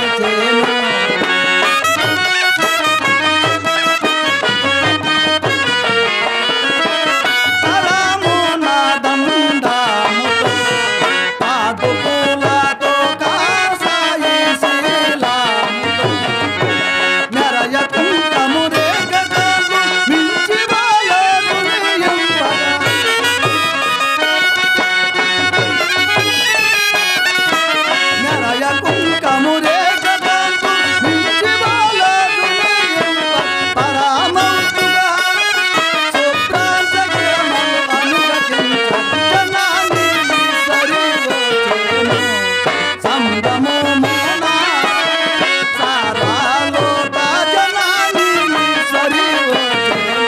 వచ్చేను తరము నాదండాముతో పాదుకులతో కాసాయి శీలాముతో మెరయ కుంకము రేగగలు మించి బాలకుని ఎంపగా మెరయ కుంకము రేగగలు మించి బాలకుని ఎంప పరామౌతుగా శుభ్రాంతగిరమను అనురచించ జనాన్ని సరివోచేను సంభము మోనా సారాలో జనాన్ని సరివోచేను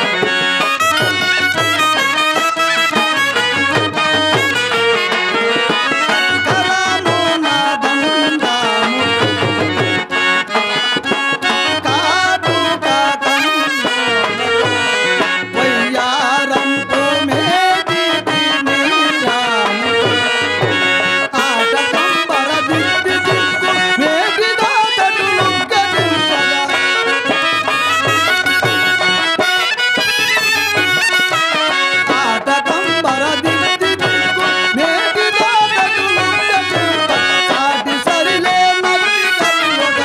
కలము నాదండాము కాటుక కన్నులలో వయ్యారంపు మేటి నీరాము ఆటకంబర దిద్ది దిక్కు మేటి దాటటులు గడింపగా ఆటకంబర దిద్ది దిక్కు మేటి దాటటులు గడింప సాటి సరిలే నవ్వి కలువగా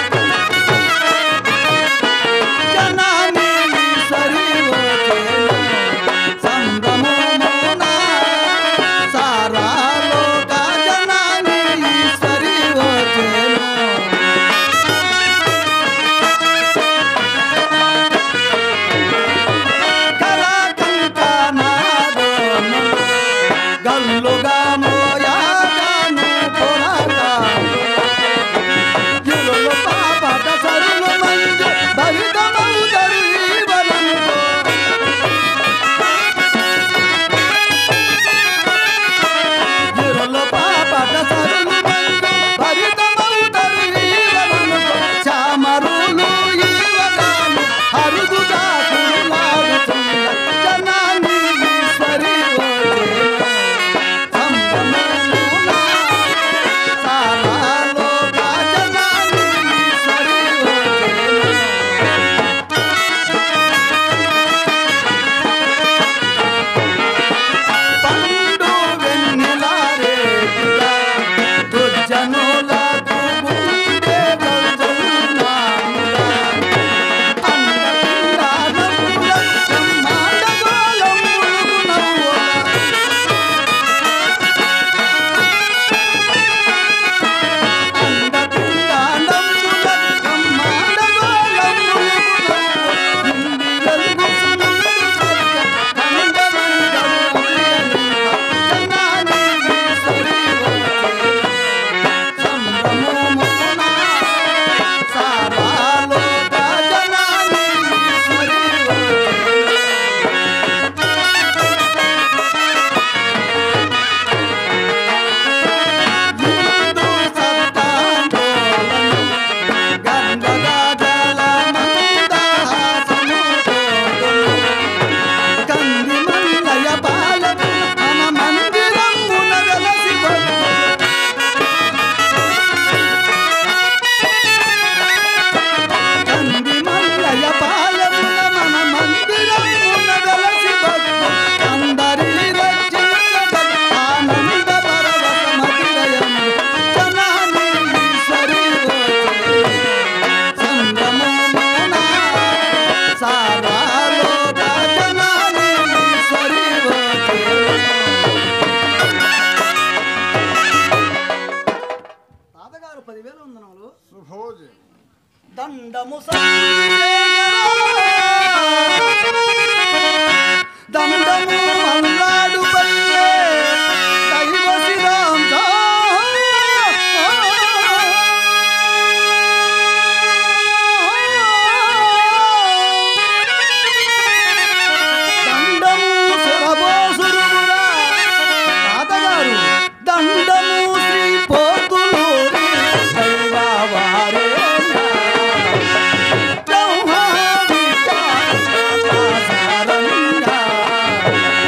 జనాని సరివోచేను సంభ్రమమున సారాలోక జనాని సరివోచేను కరాకంకనాదోను గల్లుగా మోయాగాను పొరగాను ఇరులు పాపట సరులు మంజు భరితమౌదరు ఈవలనుకో ఇరులు పాపట సరులు మంజు భరితమౌదరు ఈవలనుకో చామరులు ఈవగాను అరుదుగా కులాడుతున్న జనాన్ని సరివోచేను సంభ్రమమున సారాలో జనాన్ని సరివోచేను పండు వెన్నెలారేటిగా దుర్జనులకు గుండె గల్జల్నాముగా అండపిండానముల బ్రహ్మాండగోళం ములుగునవ్వుల అండపిండానముల బ్రహ్మాండగోళం ములుగునవ్వుల నిండి వెలుగు సునుండు సత్య అండమండలు జనాని సరివోచేను సంభ్రమమున సారాలోక జనాని సరివోచేను హిందూ సత్తాందోళను గంగగా జలమందహాసముతోడును కంది మల్లయ పాలము మన మందిరమున వెలసి కంది మల్లయ పాలమున మన మందిరమున వెలసి భక్తు అందరి రక్షించగ ఆనంద పరవశ మధురయము జనాని సరివోచేను సంగమమున సారాలోక జనాని సరివోచేను తాతగారు పదివేలు వందనములు శుభోజి దండము దండము అల్లాడు పల్లె దైవ శ్రీరామ్ దండము సురభోసురుమురా తాతగారు దండము శ్రీ పోతులూరి దైవవారేనా బ్రహ్మ విచారణ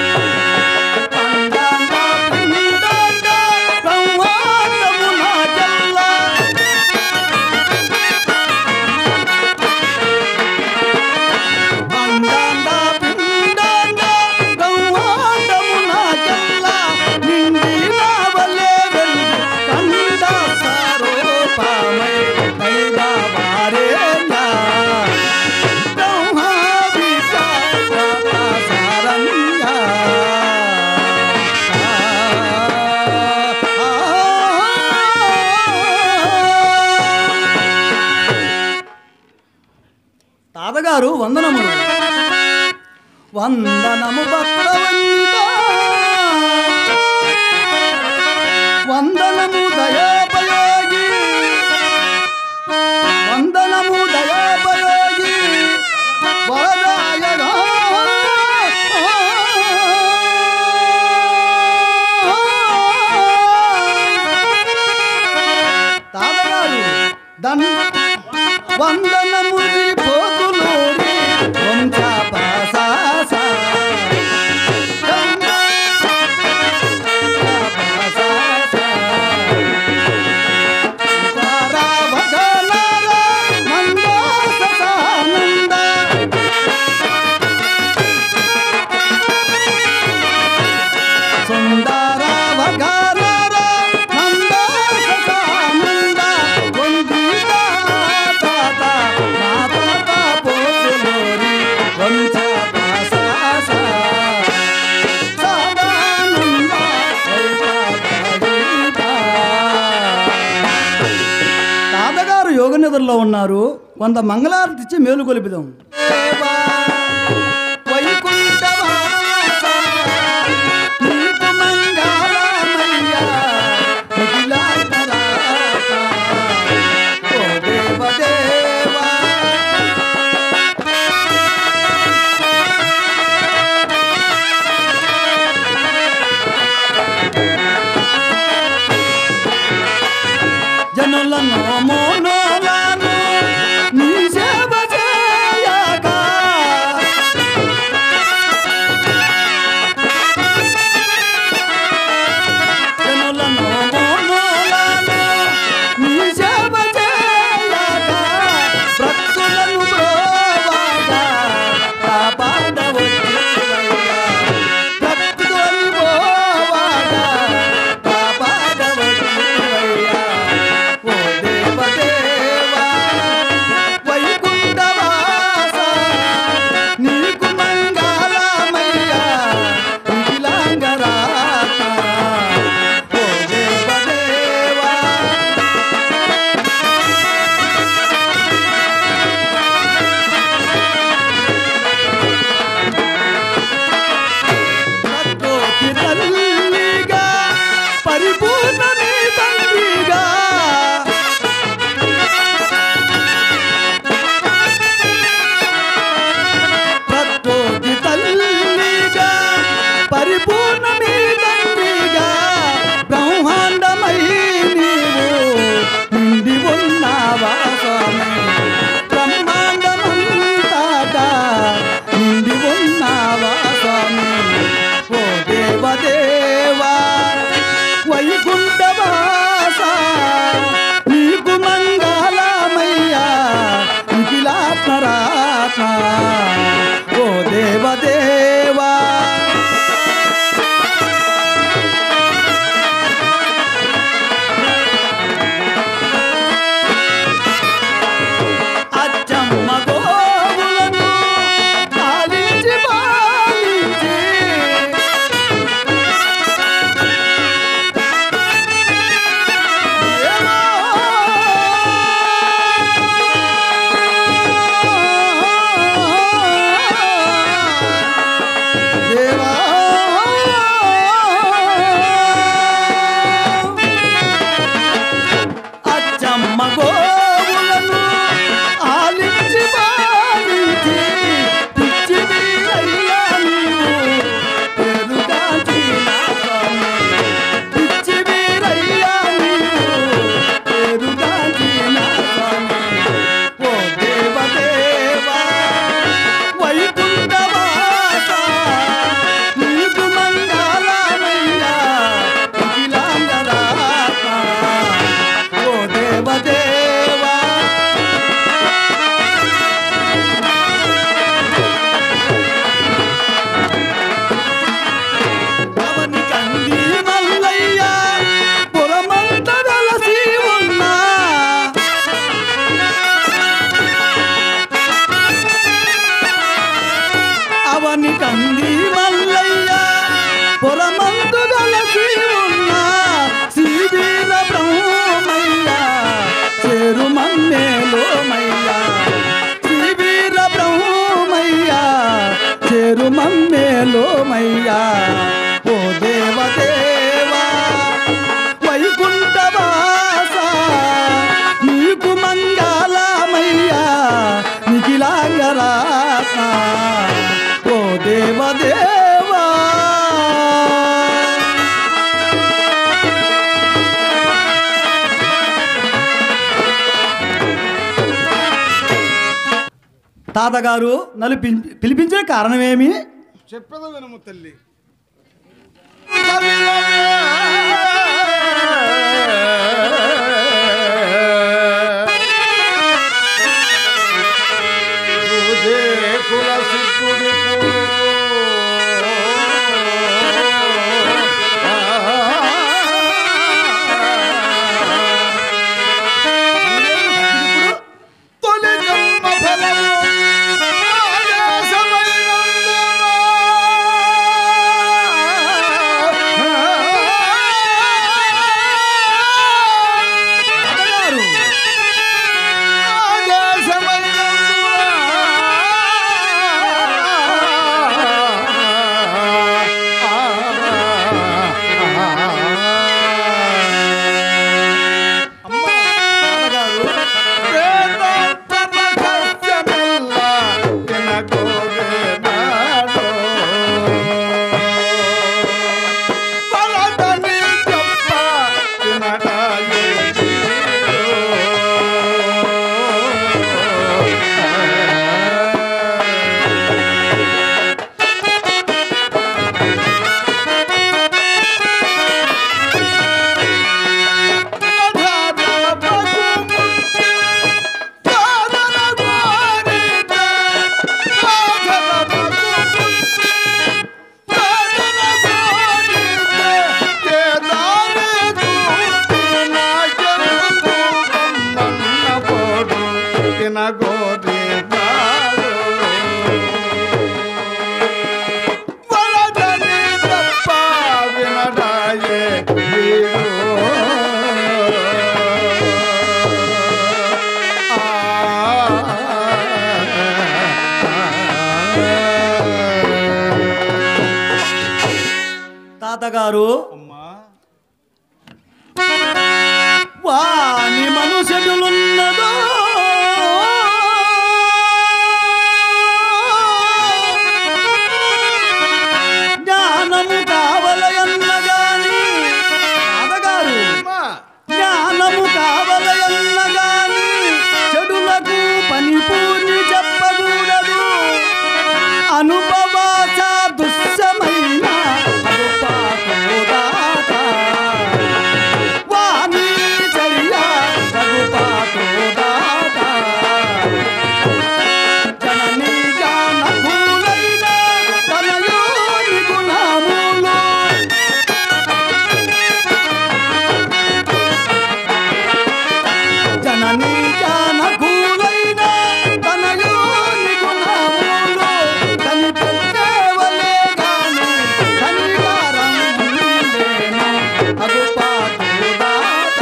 తాతగారు వందనములు వందనము భక్తవంత వందనము దయాపయోగి వందనము దయాపయోగి వరదాయగా తాతగారు దన్ వందనము పోతులూరి వంశ పాసాస సుందర భగర నందానంద వందిత తాత నా తాత పోతులోరి వంశ పాసాస సదానంద తాతగారు యోగ నిద్రలో ఉన్నారు కొంత మంగళారతి ఇచ్చి మేలు కొలిపిదాం దేవా, వైకుంఠవాస, నీకు మంగళమయ్యా, మిథిలాంతరాస. ఓ దేవదేవా, జనులను మోనోలను నీ సేవ చేయగా జనులను మోనోలను నీ సేవ చేయగా భక్తులను బ్రోవగా కాపాడవచ్చువయ్యా భక్తులను బ్రోవగా కాపాడవచ్చువయ్యా ఓ దేవదేవా వైకుంఠవాస నీకు మంగళమయ్యా మిథిలాంగరాత ఓ దేవదేవా ప్రకృతి తల్లిగా పరిపూర్ణమే తండ్రిగా ప్రకృతి తల్లిగా పరిపూర్ణమే తండ్రిగా బ్రహ్మాండమై నీవు నిండి ఉన్నావా స్వామి బ్రహ్మాండమంతాగా నిండి ఉన్నావా స్వామి ఓ దేవదేవా వైకుంఠవాస నీకు మంగళమయ్యా మిథిలాత్మరాత్మ ఓ దేవదేవా తాతగారు నన్ను పిలి- పిలిపించిన కారణమేమి చెప్పదు వినము తల్లి కుల సిద్ధుడి తొలి జన్మ ఫలము తాతగారు తాతగారు గోరి వరదని తప్ప వినడాయే వీడు. తాతగారు అమ్మా వాని మనుషులున్నదో జ్ఞానము కావలయన్నగాని తాతగారు అమ్మా జ్ఞానము కావలయన్నగాని చెడులకు పని పూర్ణి చెప్పకూడదు అనుభవాచ దుస్సమైన అనుపాతోదాత. వాణి చర్య రఘుపాతోదాత. జననీ జానకులైన తనయోని గుణములు జననీ జానకులైన తనయోని గుణములు కనిపెట్టేవలే గాని కనిగారం ఉండేను అగుపాటుదాత.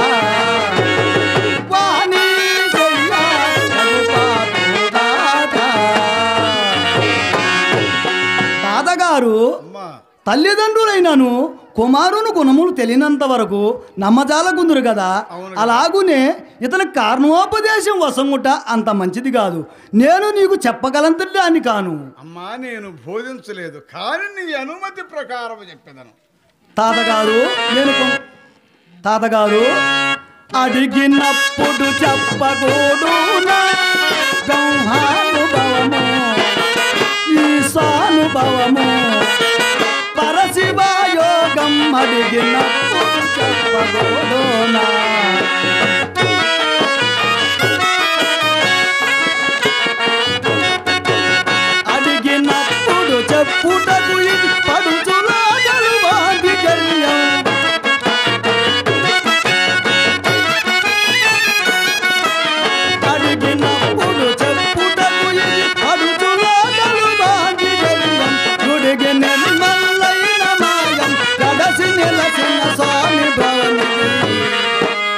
వాణి చెయ్య అగుపాటుదాత. తాతగారు అమ్మా తల్లిదండ్రులైనను కుమారుని గుణములు తెలియనంత వరకు నమ్మజాలకుందురు కదా అవును. అలాగునే ఇతని కారణోపదేశం వసంగుట అంత మంచిది కాదు నేను నీకు చెప్పగలంతటి అని కాను అమ్మా నేను బోధించలేదు కానీ నీ అనుమతి ప్రకారం చెప్పేదను తాతగారు నేను కొం- తాతగారు అడిగినప్పుడు చెప్పకూడునా బ్రహ్మానుభవము ఈశానుభవము పరశివయోగం అడిగినప్పుడు చెప్పకూడునా అడిగినప్పుడు చెప్పుటకు ఇది పడుచులా గలువాది గల్యం అడిగినప్పుడు చెప్పుటకు ఇది పడుచులా గలువాది గల్యం గుడికి నిర్మల్లైన మాయం కడసి నిలసిన స్వామి భవని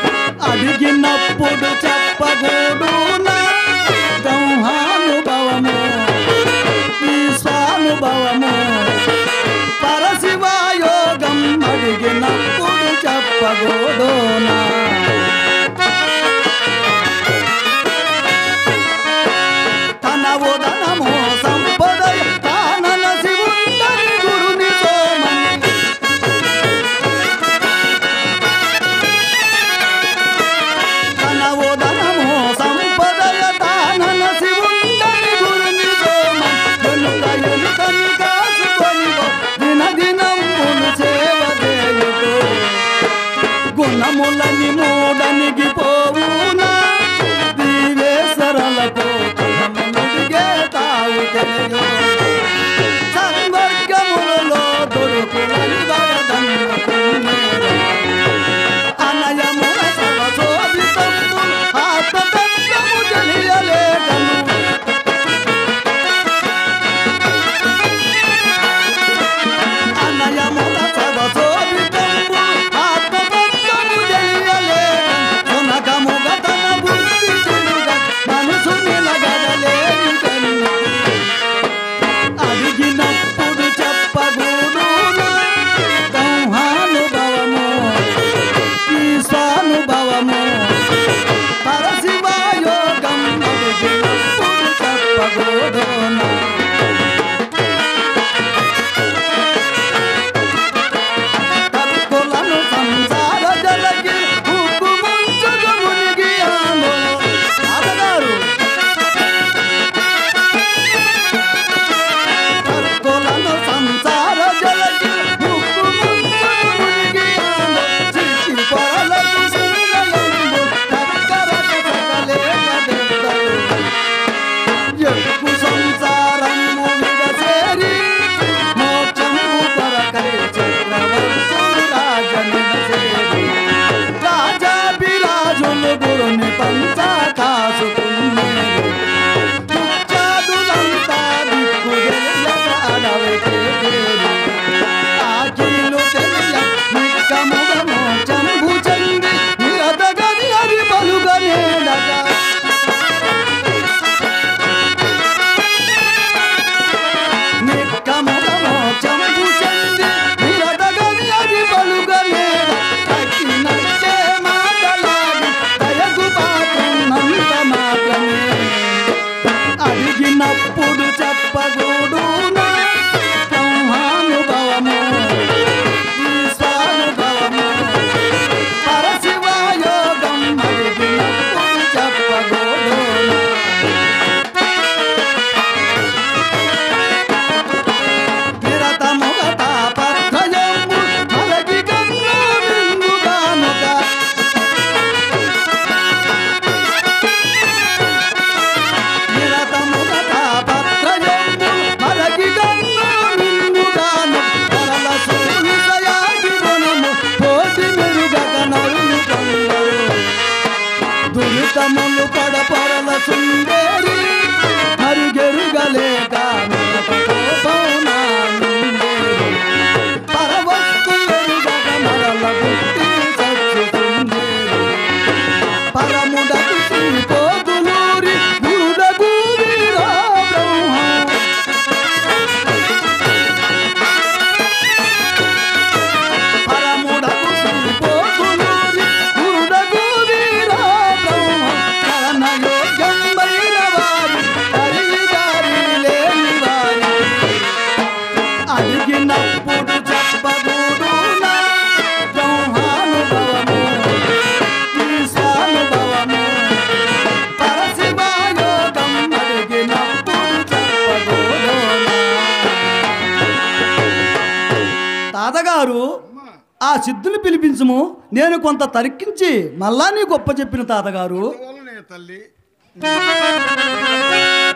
తాతగారు ఆ సిద్ధుని పిలిపించుము నేను కొంత తరిక్కించి మళ్ళా నీ గొప్ప చెప్పిన తాతగారు అందువలనే తల్లి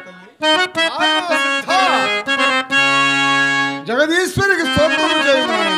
జగదీశ్వరికి స్తోత్రం చేయమని